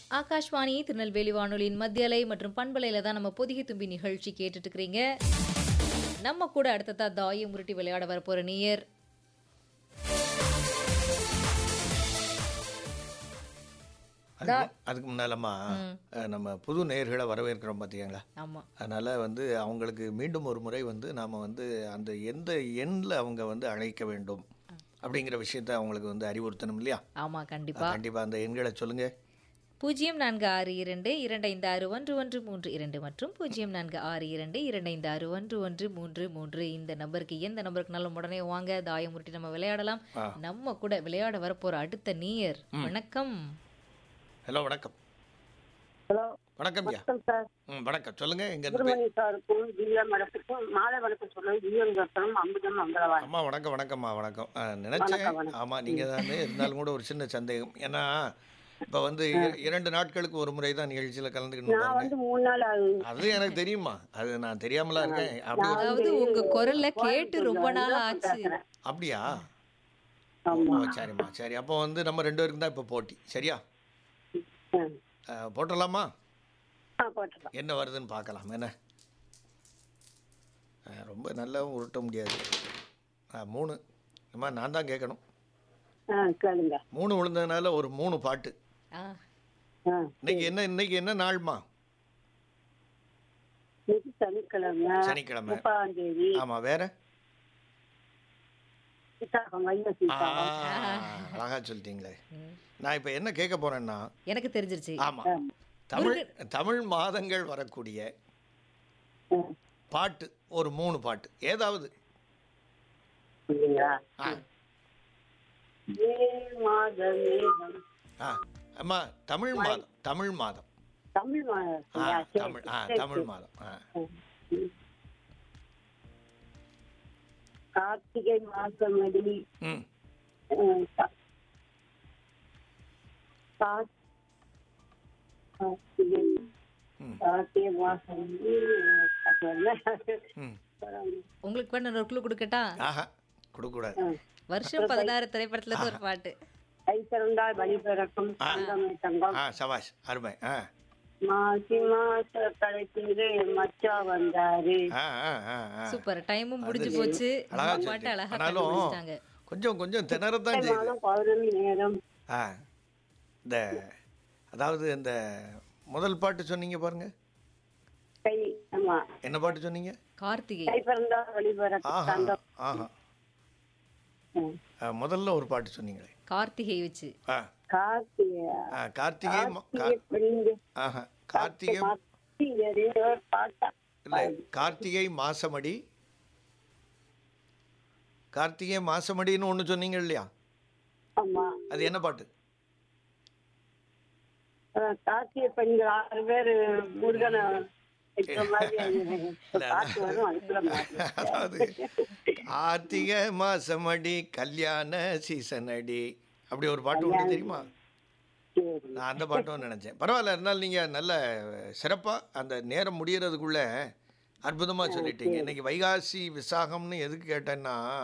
ஆகாஷ்வாணி திருநெல்வேலி வானொலியின் மத்தியலை மற்றும் பண்பலையில தான் நம்ம பொதிகை தும்பி நிகழ்ச்சி கேட்டுட்டு இருக்கிறீங்க நம்ம கூட அடுத்ததா தாயம் உருட்டி விளையாட வரப்போற நீயர் அதுக்கு அதுக்கு முன்னாலம்மா அஹ், நம்ம புது நேயர்களை வரவேற்கிறோம் பார்த்தீங்களா ஆமா அதனால் வந்து அவங்களுக்கு மீண்டும் ஒரு முறை வந்து நாம் வந்து அந்த எந்த எண்ணில் அவங்க வந்து அழைக்க வேண்டும் அப்படிங்கிற விஷயத்தை அவங்களுக்கு வந்து அறிவுறுத்தணும் இல்லையா ஆமா கண்டிப்பா கண்டிப்பாக அந்த எண்களை சொல்லுங்கள் பூஜ்ஜியம் நான்கு ஆறு இரண்டு இரண்டு ஐந்து ஆறு ஒன்று ஒன்று மூன்று இரண்டு மற்றும் பூஜ்ஜியம் நான்கு ஆறு இரண்டு இரண்டு ஐந்து ஆறு ஒன்று ஒன்று மூன்று மூன்று இந்த நம்பருக்கு எந்த நம்பருக்குனாலும் உடனே வாங்க தாயம் உருட்டி நம்ம விளையாடலாம் நம்ம கூட விளையாட வரப்போற அடுத்த நீயர் வணக்கம் ஹலோ வணக்கம் ஹலோ வணக்கம் ஐயா வணக்கம் சார் ம் வணக்கம் சொல்லுங்கள் எங்கே சுப்பிரமணிய சாருக்கும் திவ்யா மேடத்துக்கும் மாலை வணக்கம் சொல்லுவேன் திவ்யம் தர்சனம் அம்புஜம் மங்களவான் அம்மா வணக்கம் வணக்கம்மா வணக்கம் ஆ, நினைச்சேன் ஆமாம் நீங்கள் தானே இருந்தாலும் கூட ஒரு சின்ன சந்தேகம் ஏன்னா இப்போ வந்து இர- இரண்டு நாட்களுக்கு ஒரு முறை தான் நிகழ்ச்சியில் கலந்துக்கணும் நான் பாருங்க வந்து மூணு நாள் ஆகுது அது எனக்கு தெரியுமா அது நான் தெரியாமலா இருக்கேன் அப்படி அதாவது உங்க குரல்ல கேட்டு ரொம்ப நாள் ஆச்சு அப்படியா ஆமா. ஓ சரிம்மா சரி அப்போ வந்து நம்ம ரெண்டு பேருக்கும் தான் இப்போ போட்டி சரியா ஆ. ஆ, போட்டுடலாமா ஆ போட்டுருக்கோம் என்ன வருதுன்னு பார்க்கலாம் என்ன ஆ, ரொம்ப நல்லாவும் உருட்ட முடியாது ஆ மூணு அம்மா நான் தான் கேட்கணும் ஆ கேளுங்க மூணு விழுந்ததுனால ஒரு மூணு பாட்டு ஆ, ஆ இன்னைக்கு என்ன இன்னைக்கு என்ன நாள்மா இன்னைக்கு சனிக்கிழமை சனிக்கிழமை முப்பதாம் தேதி ஆமாம் வேற விசாகம் வைய ஆ, சீதாகம் அழகா சொல்லிட்டீங்களே நான் இப்போ என்ன கேட்க போறேன்னா எனக்கு தெரிஞ்சிருச்சு ஆமாம் தமிழ் தமிழ் மாதங்கள் வரக்கூடிய ஆ. பாட்டு ஒரு மூணு பாட்டு ஏதாவது இல்லைங்களா ஆ மே மாத மேகம் ஆ அம்மா தமிழ் மாதம் தமிழ் மாதம் தமிழ் மாதம் ஆ சரியா? சரி, தமிழ் ஆ சரி, தமிழ் சரி. மாதம் ஆ ம். கார்த்திகை மாசமடி ம் அஹ், கா- கா- கார்த்திகை ம். கார்த்திகை மாசமடி ம் உங்களுக்கு வேணும் ஒரு குழு கொடுக்கட்டா ஆஹா கொடுக்கக்கூடாது வருஷம் பதினாறு திரைப்படத்துல இருந்து ஒரு பாட்டு கை திறந்தால் வழி பிறக்கும் தங்கமே தங்கம் ஆ சபாஷ் அருமை ஆ மாசி மாச கடைசியிலே மச்சா வந்தாரு ஆ ஆ ஆ ஆ சூப்பர் டைமும் முடிஞ்சு போச்சு அழகா இந்த பாட்டு சொல்லிட்டீங்க. அழகா ஆனாலும் கண்டுபிடிச்சிட்டாங்க கொஞ்சம் கொஞ்சம் திணறத்தான் செய்யுது மாதம் பௌர்ணமி நேரம் ஆ இந்த அதாவது இந்த முதல் பாட்டு சொன்னீங்க பாருங்க கை ஆமா என்ன பாட்டு சொன்னீங்க கார்த்திகை கை பிறந்தால் வழி பிறக்கும் ஆஹா தங்கம் ஆஹா ம். ஆ, முதல்ல ஒரு பாட்டு சொன்னீங்களே கார்த்திகை வச்சு ஆ கார்த்திகை ஆ, கார்த்திகை ம- கா- கார்த்திகை பெண்கள் ஆஹா கார்த்திகை கார்த்திகை ஒரு பாட்டா இல்லை கார்த்திகை மாசமடி கார்த்திகை மாசமடின்னு ஒன்று சொன்னீங்க இல்லையா ஆமா அது என்ன பாட்டு அதான் கார்த்திகை பெண்கள் ஆறு பேர் முருகனை வைக்கிற மாதிரி அது பாட்டு வரும் அதுக்குள்ள மாதிரி அதாவது கார்த்திகை மாசமடி கல்யாண சீசன் அடி அப்படி ஒரு பாட்டு ஒன்று தெரியுமா சரி நான் அந்த பாட்டும் நினச்சேன் பரவாயில்ல இருந்தாலும் நீங்கள் நல்ல சிறப்பாக அந்த நேரம் முடியறதுக்குள்ள அற்புதமாக சொல்லிட்டீங்க இன்னைக்கு வைகாசி விசாகம்னு எதுக்கு கேட்டேன்னா